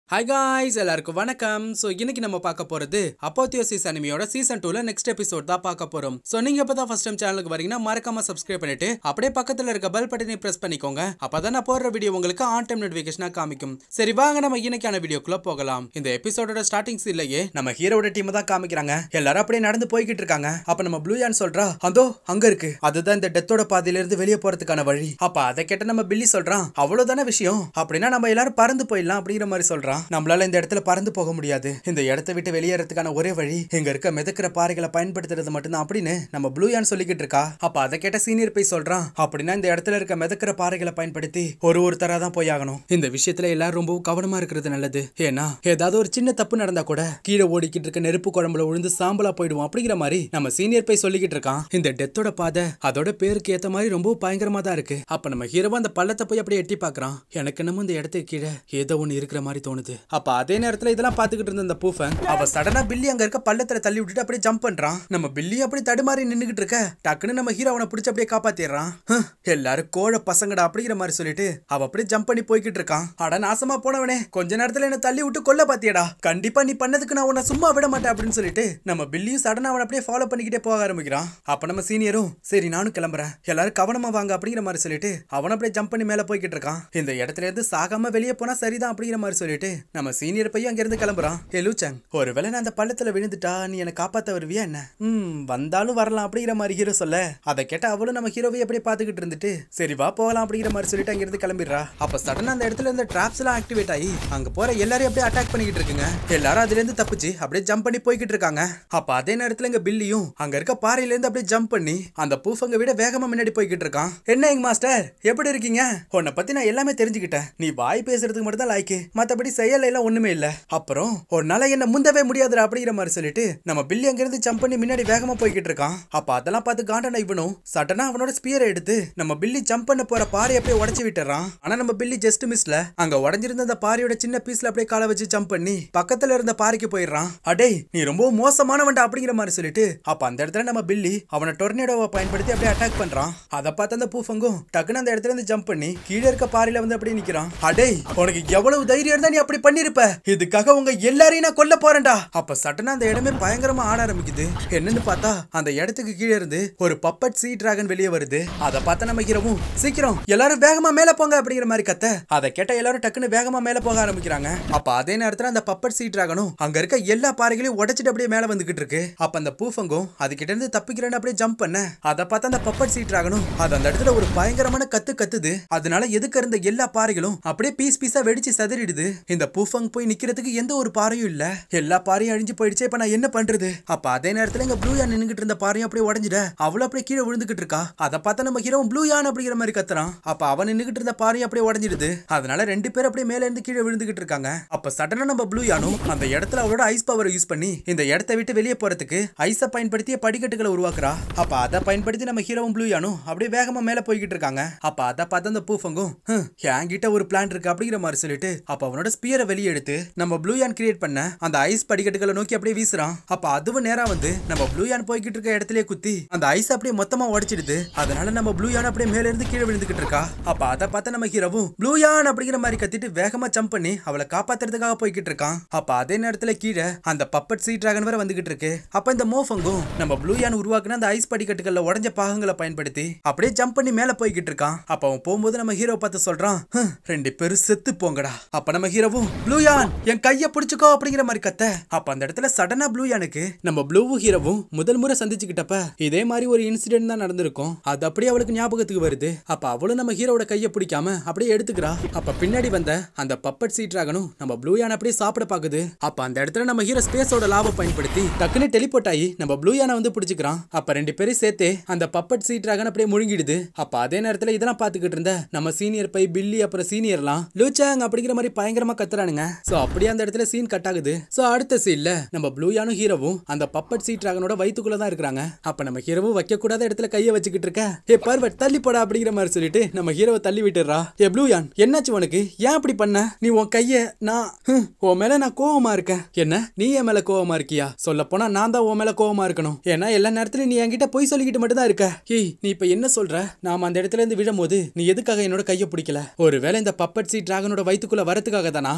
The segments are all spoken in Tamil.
ஹாய் காய்ஸ் எல்லாருக்கும் வணக்கம் ஸோ இன்னைக்கு நம்ம பார்க்க போறது அப்போத்தியோசிஸ் அனிமியோட சீசன் டூல நெக்ஸ்ட் எபிசோட் தான் பார்க்க போறோம் ஸோ நீங்க இப்போ தான் ஃபர்ஸ்ட் டைம் சேனலுக்கு வரீங்கன்னா மறக்காம சப்ஸ்கிரைப் பண்ணிட்டு அப்படியே பக்கத்துல இருக்க பெல் பட்டனை பிரஸ் பண்ணிக்கோங்க அப்பதான் நான் போடுற வீடியோ உங்களுக்கு ஆன் டைம் நோட்டிஃபிகேஷனா காமிக்கும் சரி வாங்க நம்ம இன்னைக்கான வீடியோக்குள்ள போகலாம் இந்த எபிசோடோட ஸ்டார்டிங் சீன்லயே நம்ம ஹீரோட டீம் தான் காமிக்கிறாங்க எல்லாரும் அப்படியே நடந்து போய்கிட்டு இருக்காங்க அப்ப நம்ம ப்ளூ யான் சொல்றா அதோ அங்க இருக்கு அதுதான் இந்த டெத்தோட பாதையில இருந்து வெளியே போறதுக்கான வழி அப்ப அதை கேட்ட நம்ம பில்லி சொல்றான் அவ்வளவுதானே விஷயம் அப்படின்னா நம்ம எல்லாரும் பறந்து போயிடலாம் அப்படிங்கிற மாதிரி சொல்றான் நம்மளால இந்த இடத்துல பறந்து போக முடியாது இந்த இடத்தை விட்டு வெளியேறதுக்கான ஒரே வழி இங்க இருக்க மிதக்கிற பாறைகளை பயன்படுத்துறது மட்டும்தான் அப்படின்னு நம்ம ப்ளூ யான் சொல்லிக்கிட்டு இருக்கா அப்ப அதை கேட்ட சீனியர் போய் சொல்றான் அப்படின்னா இந்த இடத்துல இருக்க மிதக்கிற பாறைகளை பயன்படுத்தி ஒரு ஒருத்தரா தான் போய் ஆகணும் இந்த விஷயத்துல எல்லாரும் ரொம்ப கவனமா இருக்கிறது நல்லது ஏன்னா ஏதாவது ஒரு சின்ன தப்பு நடந்தா கூட கீழே ஓடிக்கிட்டு இருக்க நெருப்பு குழம்புல விழுந்து சாம்பலா போயிடுவோம் அப்படிங்கிற மாதிரி நம்ம சீனியர் போய் சொல்லிக்கிட்டு இருக்கான் இந்த டெத்தோட பாதை அதோட பேருக்கு ஏத்த மாதிரி ரொம்ப பயங்கரமா தான் இருக்கு அப்ப நம்ம ஹீரோவா அந்த பள்ளத்தை போய் அப்படியே எட்டி பாக்குறான் எனக்கு என்னமோ இந்த இடத்துக்கு கீழே ஏதோ ஒண்ணு இருக்கிற மாதிரி தோணுது அப்ப அதே நேரத்துல இதெல்லாம் பாத்துக்கிட்டு இருந்த அந்த பூஃபன் அவ சடனா பில்லி அங்க இருக்க பள்ளத்துல தள்ளி விட்டுட்டு அப்படியே ஜம்ப் பண்றான் நம்ம பில்லி அப்படி தடுமாறி நின்னுகிட்டு இருக்க டக்குன்னு நம்ம ஹீரோ அவனை பிடிச்சி அப்படியே காப்பாத்திடுறான் ஹம், எல்லாரும் கோழ பசங்கடா அப்படிங்கிற மாதிரி சொல்லிட்டு அவ அப்படியே ஜம்ப் பண்ணி போய்கிட்டு இருக்கான் அட நாசமா போனவனே கொஞ்ச நேரத்துல என்ன தள்ளி விட்டு கொல்ல பாத்தியடா கண்டிப்பா நீ பண்ணதுக்கு நான் உன்னை சும்மா விட மாட்டேன் அப்படின்னு சொல்லிட்டு நம்ம பில்லியும் சடனா அவனை அப்படியே ஃபாலோ பண்ணிக்கிட்டே போக ஆரம்பிக்கிறான் அப்ப நம்ம சீனியரும் சரி நானும் கிளம்புறேன் எல்லாரும் கவனமா வாங்க அப்படிங்கிற மாதிரி சொல்லிட்டு அவன் அப்படியே ஜம்ப் பண்ணி மேல போய்கிட்டு இருக்கான் இந்த இடத்துல இருந்து சாகாம வெளியே போனா சரிதான் அப்படிங்கிற மாதிரி சொல்லிட்டு நம்ம சீனியர் பையன் அங்க இருந்து கிளம்புறான் ஏ லூச்சங் ஒருவேளை நான் அந்த பள்ளத்துல விழுந்துட்டா நீ என்னை காப்பாத்த வருவியா என்ன ம் வந்தாலும் வரலாம் அப்படிங்கிற மாதிரி ஹீரோ சொல்ல அதை கேட்ட அவளும் நம்ம ஹீரோவை அப்படியே பாத்துக்கிட்டு இருந்துட்டு சரி வா போகலாம் அப்படிங்கிற மாதிரி சொல்லிட்டு அங்க இருந்து கிளம்பிடுறா அப்ப சடனா அந்த இடத்துல இருந்த டிராப்ஸ் எல்லாம் ஆக்டிவேட் ஆகி அங்க போற எல்லாரையும் அப்படியே அட்டாக் பண்ணிக்கிட்டு இருக்குங்க எல்லாரும் அதுல இருந்து தப்பிச்சு அப்படியே ஜம்ப் பண்ணி போய்கிட்டு இருக்காங்க அப்ப அதே நேரத்துல இங்க பில்லியும் அங்க இருக்க பாறையில இருந்து அப்படியே ஜம்ப் பண்ணி அந்த பூஃபங்க விட வேகமா முன்னாடி போய்கிட்டு இருக்கான் என்ன எங்க மாஸ்டர் எப்படி இருக்கீங்க உன்னை பத்தி நான் எல்லாமே தெரிஞ்சுக்கிட்டேன் நீ வாய் பேசுறதுக்கு மட்டும் தான் லாய்க்கு மத்தபடி செயல்ல எல்லாம் ஒண்ணுமே இல்ல அப்புறம் ஒரு நாள என்ன முந்தவே முடியாதுடா அப்படிங்கிற மாதிரி சொல்லிட்டு நம்ம பில்லி அங்க இருந்து ஜம்ப் பண்ணி முன்னாடி வேகமா போய்கிட்டு இருக்கான் அப்ப அதெல்லாம் பார்த்து காண்டன இவனும் சடனா அவனோட ஸ்பியரை எடுத்து நம்ம பில்லி ஜம்ப் பண்ண போற பாறை அப்படியே உடைச்சு விட்டுறான் ஆனா நம்ம பில்லி ஜஸ்ட் மிஸ்ல அங்க உடஞ்சிருந்த அந்த பாறையோட சின்ன பீஸ்ல அப்படியே காலை வச்சு ஜம்ப் பண்ணி பக்கத்துல இருந்த பாறைக்கு போயிடுறான் அடேய் நீ ரொம்ப மோசமானவன்டா அப்படிங்கிற மாதிரி சொல்லிட்டு அப்ப அந்த இடத்துல நம்ம பில்லி அவனை டொர்னேடோவை பயன்படுத்தி அப்படியே அட்டாக் பண்றான் அதை பார்த்து அந்த பூஃபங்கும் டக்குன்னு அந்த இடத்துல இருந்து ஜம்ப் பண்ணி கீழே இருக்க பாறையில வந்து அப்படியே நிக்கிறான் அடேய் உனக்கு எவ்வளவு தைரியம் இருந்தா நீ அப்படி பண்ணிருப்ப இதுக்காக உங்க எல்லாரையும் நான் கொல்ல போறேன்டா அப்ப சட்டனா அந்த இடமே பயங்கரமா ஆட ஆரம்பிக்குது என்னன்னு பார்த்தா அந்த இடத்துக்கு கீழே இருந்து ஒரு பப்பட் சீ டிராகன் வெளியே வருது அதை பார்த்து நம்ம ஹீரோவும் சீக்கிரம் எல்லாரும் வேகமா மேல போங்க அப்படிங்கிற மாதிரி கத்த அதை கேட்ட எல்லாரும் டக்குன்னு வேகமா மேல போக ஆரம்பிக்கிறாங்க அப்ப அதே நேரத்துல அந்த பப்பட் சீ டிராகனும் அங்க இருக்க எல்லா பாறைகளையும் உடைச்சிட்டு அப்படியே மேல வந்துகிட்டு இருக்கு அப்ப அந்த பூஃபங்கும் அது கிட்ட இருந்து தப்பிக்கிறேன்னு அப்படியே ஜம்ப் பண்ண அதை பார்த்து அந்த பப்பட் சீ டிராகனும் அது அந்த இடத்துல ஒரு பயங்கரமான கத்து கத்துது அதனால எதுக்கு இருந்த எல்லா பாறைகளும் அப்படியே பீஸ் பீஸா வெடிச்சு சதறிடுது இந்த பூஃபங் போய் நிக்கிறதுக்கு எந்த ஒரு பாறையும் இல்ல எல்லா பாறையும் அழிஞ்சு போயிடுச்சு இப்ப நான் என்ன பண்றது அப்ப அதே நேரத்துல இங்க ப்ளூ யான் நின்னுகிட்டு இருந்த பாறையும் அப்படியே உடஞ்சிட அவளும் அப்படியே கீழே விழுந்துகிட்டு இருக்கா அதை பார்த்தா நம்ம ஹீரோ ப்ளூ யான் அப்படிங்கிற மாதிரி கத்துறான் அப்ப அவன் நின்னுகிட்டு இருந்த பாறையும் அப்படியே உடஞ்சிடுது அதனால ரெண்டு பேரும் அப்படியே மேல இருந்து கீழே விழுந்துகிட்டு இருக்காங்க அப்ப சடனா நம்ம ப்ளூ யானும் அந்த இடத்துல அவளோட ஐஸ் பவரை யூஸ் பண்ணி இந்த இடத்தை விட்டு வெளியே போறதுக்கு ஐஸை பயன்படுத்திய படிக்கட்டுகளை உருவாக்குறா அப்ப அதை பயன்படுத்தி நம்ம ஹீரோவும் ப்ளூ யானும் அப்படியே வேகமா மேல போய்கிட்டு இருக்காங்க அப்ப அதை பார்த்து அந்த பூஃபங்கும் "ஹம், என்கிட்ட ஒரு பிளான் இருக்கு அப்படிங்கிற மாதிரி சொல்லிட்டு அப்ப அவனோட ஸ்பியரை வெளியே எடுத்து நம்ம ப்ளூ யான் கிரியேட் பண்ண அந்த ஐஸ் படிக்கட்டுகளை நோக்கி அப்படியே வீசுறான் அப்ப அதுவும் நேரா வந்து நம்ம ப்ளூ யான் போய்கிட்டு இருக்க இடத்துலயே குத்தி அந்த ஐஸ் அப்படியே மொத்தமா உடைச்சிடுது அதனால நம்ம ப்ளூ யான் அப்படியே மேல இருந்து கீழே விழுந்துகிட்டு இருக்கா அப்ப அதை பார்த்து நம்ம ஹீரோவும் ப்ளூ யான் அப்படிங்கிற மாதிரி கத்திட்டு வேகமா ஜம்ப் பண்ணி அவளை காப்பாத்துறதுக்காக போய்கிட்டு இருக்கான் அப்ப அதே நேரத்துல கீழே அந்த பப்பட் சீ டிராகன் வேற வந்துகிட்டு இருக்கு அப்ப இந்த மோஃபங்கும் நம்ம ப்ளூ யான் உருவாக்குன அந்த ஐஸ் படிக்கட்டுகள்ல உடஞ்ச பாகங்களை பயன்படுத்தி அப்படியே ஜம்ப் பண்ணி மேல போய்கிட்டு இருக்கான் அப்ப அவன் போகும்போது நம்ம ஹீரோ பார்த்து சொல்றான் "ஹம், ரெண்டு பேரும் செத்து போங்கடா அப்ப நம்ம ஹீரோவும் ப்ளூ யான் என் கைய பிடிச்சுக்கோ அப்படிங்கிற மாதிரி கத்த அப்ப அந்த இடத்துல சடனா ப்ளூ யானுக்கு நம்ம ப்ளூவும் ஹீரோவும் முதல் முறை சந்திச்சுக்கிட்டப்ப இதே மாதிரி ஒரு இன்சிடென்ட் தான் நடந்திருக்கும் அது அப்படியே அவளுக்கு ஞாபகத்துக்கு வருது அப்ப அவளும் நம்ம ஹீரோவோட கைய பிடிக்காம அப்படியே எடுத்துக்கிறா அப்ப பின்னாடி வந்த அந்த பப்பட் சீட் டிராகனும் நம்ம ப்ளூ யான் அப்படியே சாப்பிட பாக்குது அப்ப அந்த இடத்துல நம்ம ஹீரோ ஸ்பேஸோட லாபம் பயன்படுத்தி டக்குன்னு டெலிபோர்ட் ஆகி நம்ம ப்ளூ யானை வந்து பிடிச்சிக்கிறான் அப்ப ரெண்டு பேரும் சேர்த்து அந்த பப்பட் சீட் டிராகன் அப்படியே முழுங்கிடுது அப்ப அதே நேரத்துல இதெல்லாம் பாத்துக்கிட்டு இருந்த நம்ம சீனியர் பை பில்லி அப்புறம் சீனியர்லாம் லூச்சாங் அப்படிங்கிற மாதிரி பயங்கரமா கத்துறானுங்க சோ அப்படியே அந்த இடத்துல சீன் கட் ஆகுது சோ அடுத்த சீன்ல நம்ம ப்ளூ யானும் ஹீரோவும் அந்த பப்பட் சீட் டிராகனோட வயித்துக்குள்ள தான் இருக்கிறாங்க அப்ப நம்ம ஹீரோவும் வைக்க கூடாத இடத்துல கைய வச்சுக்கிட்டு இருக்க ஏ பர்வட் தள்ளி போடா அப்படிங்கிற மாதிரி சொல்லிட்டு நம்ம ஹீரோவை தள்ளி விட்டுறா ஏ ப்ளூ யான் என்னாச்சு உனக்கு ஏன் அப்படி பண்ண நீ உன் கைய நான் ஹம், உன் மேல நான் கோவமா இருக்கேன் என்ன நீ என் மேல கோவமா இருக்கியா சொல்ல போனா நான் தான் உன் மேல கோவமா இருக்கணும் ஏன்னா எல்லா நேரத்துலயும் நீ என்கிட்ட பொய் சொல்லிக்கிட்டு மட்டும் தான் இருக்க ஏய் நீ இப்ப என்ன சொல்ற நாம அந்த இடத்துல இருந்து விழும்போது நீ எதுக்காக என்னோட கைய பிடிக்கல ஒருவேளை இந்த பப்பட் சீ டிராகனோட வயித்துக்குள்ள வரதுக்காக தானா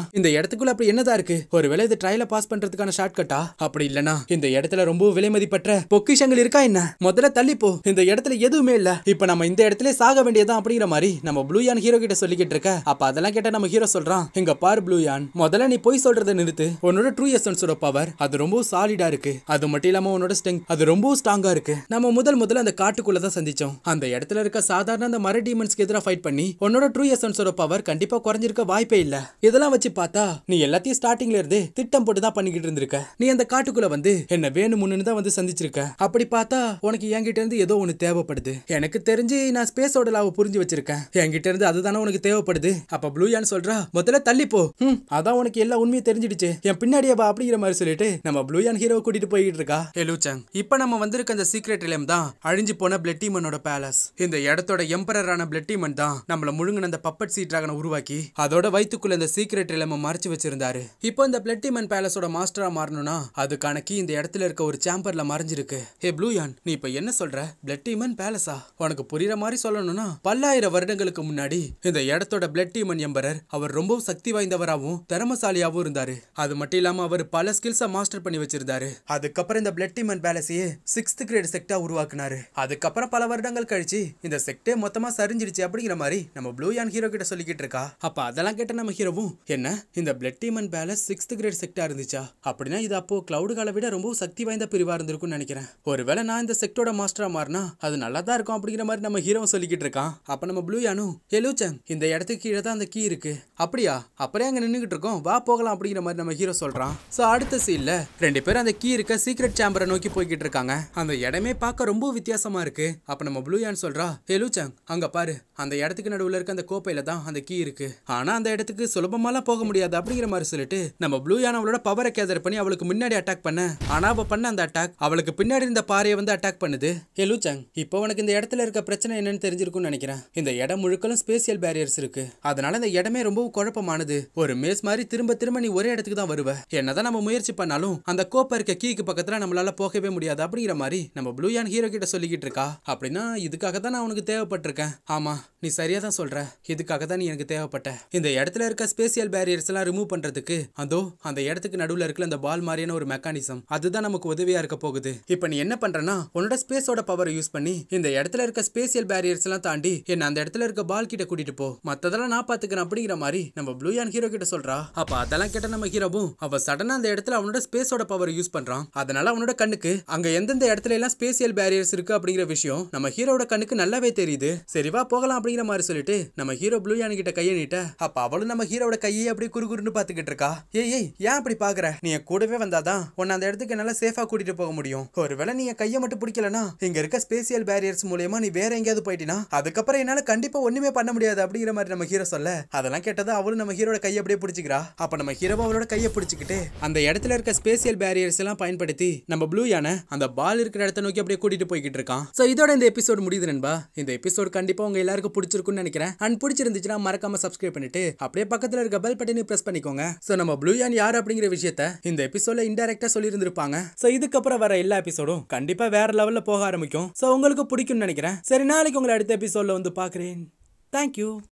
இந்த இடத்துக்குள்ள அப்படி என்னதான் இருக்கு ஒருவேளை இது ட்ரையல பாஸ் பண்றதுக்கான ஷார்ட் கட்டா அப்படி இல்லனா இந்த இடத்துல ரொம்ப விலை மதிப்பற்ற பொக்கிஷங்கள் இருக்கா என்ன முதல்ல தள்ளி போ இந்த இடத்துல எதுவுமே இல்ல இப்ப நம்ம இந்த இடத்துல சாக வேண்டியதான் அப்படிங்கிற மாதிரி நம்ம ப்ளூயான் ஹீரோ கிட்ட சொல்லிக்கிட்டு இருக்க அப்ப அதெல்லாம் கேட்டா நம்ம ஹீரோ சொல்றான் இங்க பாரு ப்ளூயான் முதல்ல நீ போய் சொல்றதை நிறுத்து உன்னோட ட்ரூ எசன்ஸோட பவர் அது ரொம்ப சாலிடா இருக்கு அது மட்டும் இல்லாம உன்னோட ஸ்ட்ரெங் அது ரொம்ப ஸ்ட்ராங்கா இருக்கு நம்ம முதல் முதல்ல அந்த காட்டுக்குள்ள தான் சந்திச்சோம் அந்த இடத்துல இருக்க சாதாரண அந்த மர டீமன்ஸ்க்கு எதிராக ஃபைட் பண்ணி உன்னோட ட்ரூ எசன்ஸோட பவர் கண்டிப்பா குறைஞ்சிருக்க வாய்ப்பே இல்ல இதெல்லாம் வச்சு பார்த்தா நீ எல்லாத்தையும் ஸ்டார்டிங்ல இருந்து திட்டம் போட்டு தான் பண்ணிக்கிட்டு இருந்திருக்க நீ அந்த காட்டுக்குள்ள வந்து என்ன வேணுமுன்னு தான் வந்து சந்திச்சிருக்க அப்படி பார்த்தா உனக்கு என்கிட்ட இருந்து ஏதோ ஒன்னு தேவைப்படுது எனக்கு தெரிஞ்சு நான் ஸ்பேஸோட லாவை புரிஞ்சு வச்சிருக்கேன் என்கிட்ட இருந்து அதுதானே உனக்கு தேவைப்படுது அப்ப ப்ளூயான் சொல்றா முதல்ல தள்ளி போ ம், அதான் உனக்கு எல்லா உண்மையும் தெரிஞ்சிடுச்சு என் பின்னாடியே வா அப்படிங்கிற மாதிரி சொல்லிட்டு நம்ம ப்ளூயான் ஹீரோ கூட்டிட்டு போயிட்டு இருக்கா எலூச்சங் இப்ப நம்ம வந்திருக்க அந்த சீக்ரெட் இலம் தான் அழிஞ்சு போன பிளட்டிமனோட பேலஸ் இந்த இடத்தோட எம்பரரான பிளட்டிமன் தான் நம்மள முழுங்கின அந்த பப்பட் சீ டிராகனை உருவாக்கி அதோட வயித்துக்குள்ள இந்த சீக்ரெட் இலம மறைச்சு வச்சிருந்தாரு இப்போ இந்த பிளட்டிமன் பேலஸோட மாஸ்டரா மாறணும்னா அதுக்கான கீ இந்த இடத்துல இருக்க ஒரு சாம்பர்ல மறைஞ்சிருக்கு ஹே ப்ளூயான் நீ இப்ப என்ன சொல்ற பிளட்டிமன் பேலஸா உனக்கு புரியுற மாதிரி சொல்லணும்னா பல்லாயிரம் வருடங்களுக்கு முன்னாடி இந்த இடத்தோட பிளட்டிமன் எம்பரர் அவர் ரொம்ப சக்தி வாய்ந்தவராகவும் திறமசாலியாவும் இருந்தாரு அது மட்டும் இல்லாம அவர் பல ஸ்கில்ஸை மாஸ்டர் பண்ணி வச்சிருந்தாரு அதுக்கப்புறம் இந்த பிளட்டிமன் பேலஸையே சிக்ஸ்த் கிரேட் செக்டா உருவாக்குனாரு அதுக்கப்புறம் பல வருடங்கள் கழிச்சு இந்த செக்டே மொத்தமா சரிஞ்சிருச்சு அப்படிங்கிற மாதிரி நம்ம ப்ளூயான் ஹீரோ கிட்ட சொல்லிக்கிட்டு இருக்கா அப்ப அதெல்லாம் கேட்ட நம்ம ஹீரோவும் என்ன இந்த blood demon palace sixth grade செக்டா இருந்துச்சா அப்படின்னா இது அப்போ கிளவுடு காலை விட ரொம்ப சக்தி வாய்ந்த பிரிவா இருந்திருக்கும்னு நினைக்கிறேன் ஒருவேளை நான் இந்த செக்டோட மாஸ்டரா மாறினா அது நல்லா தான் இருக்கும் அப்படிங்கிற மாதிரி நம்ம ஹீரோ சொல்லிக்கிட்டு இருக்கான் அப்ப நம்ம ப்ளூயானும் எலூச்சங் இந்த இடத்துக்கு கீழே தான் அந்த கீ இருக்கு அப்படியா அப்புறம் அங்க நின்னுகிட்டு இருக்கோம் வா போகலாம் அப்படிங்கிற மாதிரி நம்ம ஹீரோ சொல்றான் சோ அடுத்த சீன்ல ரெண்டு பேரும் அந்த கீ இருக்க சீக்ரெட் சேம்பரை நோக்கி போய்கிட்டு இருக்காங்க அந்த இடமே பார்க்க ரொம்ப வித்தியாசமா இருக்கு அப்ப நம்ம ப்ளூயான் சொல்றா எலூச்சங் அங்க பாரு அந்த இடத்துக்கு நடுவுல இருக்க அந்த கோப்பையில தான் அந்த கீ இருக்கு ஆனா அந்த இடத்துக்கு சுலபமாலாம் போக முடியாது அப்படிங்கிற மாதிரி சொல்லிட்டு நம்ம ப்ளூ யான் அவளோட பவரை கேதர் பண்ணி அவளுக்கு முன்னாடி அட்டாக் பண்ண ஆனா அவ பண்ண அந்த அட்டாக் அவளுக்கு பின்னாடி இருந்த பாறையை வந்து அட்டாக் பண்ணுது ஏ லூச்சங் இப்போ உனக்கு இந்த இடத்துல இருக்க பிரச்சனை என்னன்னு தெரிஞ்சிருக்கும்னு நினைக்கிறேன் இந்த இடம் முழுக்கலும் ஸ்பேசியல் பேரியர்ஸ் இருக்கு அதனால இந்த இடமே ரொம்பவும் குழப்பமானது ஒரு மேஸ் மாதிரி திரும்ப திரும்ப நீ ஒரே இடத்துக்கு தான் வருவ என்னதான் நம்ம முயற்சி பண்ணாலும் அந்த கோப்பை இருக்க கீக்கு பக்கத்துல நம்மளால போகவே முடியாது அப்படிங்கிற மாதிரி நம்ம ப்ளூ யான் ஹீரோ கிட்ட சொல்லிக்கிட்டு இருக்கா அப்படின்னா இதுக்காக தான் நான் உனக்கு தேவைப்பட்டிருக்கேன் ஆமா நீ சரியா தான் சொல்ற இதுக்காக தான் நீ எனக்கு தேவைப்பட்ட இந்த இடத்துல இருக்க ஸ்பேசியல் பேரியர்ஸ் எல்லாம் ரிமூவ் பண்றதுக்கு அதோ அந்த இடத்துக்கு நடுவுல இருக்கிற அந்த பால் மாதிரியான ஒரு மெக்கானிசம் அதுதான் நமக்கு உதவியா இருக்க போகுது இப்போ நீ என்ன பண்றனா உன்னோட ஸ்பேஸோட பவரை யூஸ் பண்ணி இந்த இடத்துல இருக்க ஸ்பேசியல் பேரியர்ஸ் எல்லாம் தாண்டி என்ன அந்த இடத்துல இருக்க பால் கிட்ட கூட்டிட்டு போ மத்ததெல்லாம் நான் பாத்துக்கிறேன் அப்படிங்கிற மாதிரி நம்ம ப்ளூயான் ஹீரோ கிட்ட சொல்றா அப்ப அதெல்லாம் கேட்ட நம்ம ஹீரோவும் அவ சடனா அந்த இடத்துல அவனோட ஸ்பேஸோட பவர் யூஸ் பண்றான் அதனால அவனோட கண்ணுக்கு அங்க எந்தெந்த இடத்துல எல்லாம் ஸ்பேசியல் பேரியர்ஸ் இருக்கு அப்படிங்கிற விஷயம் நம்ம ஹீரோட கண்ணுக்கு நல்லாவே தெரியுது சரி வா போகலாம் அப்படிங்கிற மாதிரி சொல்லிட்டு நம்ம ஹீரோ ப்ளூ யானி கிட்ட கையை நீட்ட அப்ப அவளும் நம்ம ஹீரோட கையை அப்படியே குறுகுறுன்னு பாத்துக்கிட்டு இருக்கா ஏய் ஏய் ஏன் அப்படி பாக்குற நீ என் கூடவே வந்தாதான் உன்னை அந்த இடத்துக்கு நல்லா சேஃபா கூட்டிட்டு போக முடியும் ஒருவேளை நீ என் கையை மட்டும் பிடிக்கலனா இங்க இருக்க ஸ்பேசியல் பேரியர்ஸ் மூலியமா நீ வேற எங்கேயாவது போயிட்டினா அதுக்கப்புறம் என்னால கண்டிப்பா ஒண்ணுமே பண்ண முடியாது அப்படிங்கிற மாதிரி நம்ம ஹீரோ சொல்ல அதெல்லாம் கேட்டதா அவளும் நம்ம ஹீரோட கையை அப்படியே பிடிச்சிக்கிறா அப்ப நம்ம ஹீரோவும் அவளோட கையை பிடிச்சிக்கிட்டு அந்த இடத்துல இருக்க ஸ்பேசியல் பேரியர்ஸ் எல்லாம் பயன்படுத்தி நம்ம ப்ளூ யானை அந்த பால் இருக்கிற இடத்த நோக்கி அப்படியே கூட்டிட்டு போய்கிட்டு இருக்கான் சோ இதோட இந்த எபிசோட் முடியுது நண்பா இந்த எபிசோட் கண்டிப்பா உங்க எல்லாருக்கும் பிடிச்சிருக்கும்னு நினைக்கிறேன் அண்ட் பிடிச்சிருந்துச்சுன்னா மறக்காம சப்ஸ்கிரைப் பண்ணிட்டு அப்படியே பக்கத்துல இருக்க பெல் பட்டனை பிரஸ் பண்ணிக்கோங்க சோ நம்ம ப்ளூ யான் யார் அப்படிங்கிற விஷயத்த இந்த எபிசோட்ல இன்டெரக்டா சொல்லி இருந்திருப்பாங்க சோ இதுக்கப்புறம் வர எல்லா எபிசோடும் கண்டிப்பா வேற லெவல்ல போக ஆரம்பிக்கும் சோ உங்களுக்கு பிடிக்கும்னு நினைக்கிறேன் சரி நாளைக்கு உங்களை அடுத்த எபிசோட்ல வந்து பாக்குறேன் தேங்க்யூ